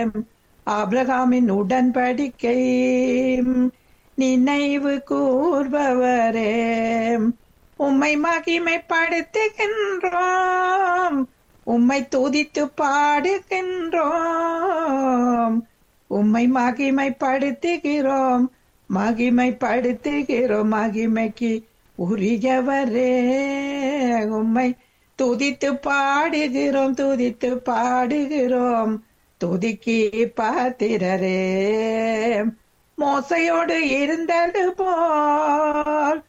ஆபிரகாமின் உடன்படிக்கை நினைவு கூர்பவரே உம்மை மகிமைப்படுத்துகின்றோம் உம்மை துதித்து பாடுகின்றோம் உம்மை மகிமைப்படுத்துகிறோம் மகிமைப்படுத்துகிறோம் மகிமைக்கு உரியவரே உம்மை துதித்து பாடுகிறோம் துதித்து பாடுகிறோம் துதிக்கு பாத்திரரே மோசையோடு இருந்தது போல்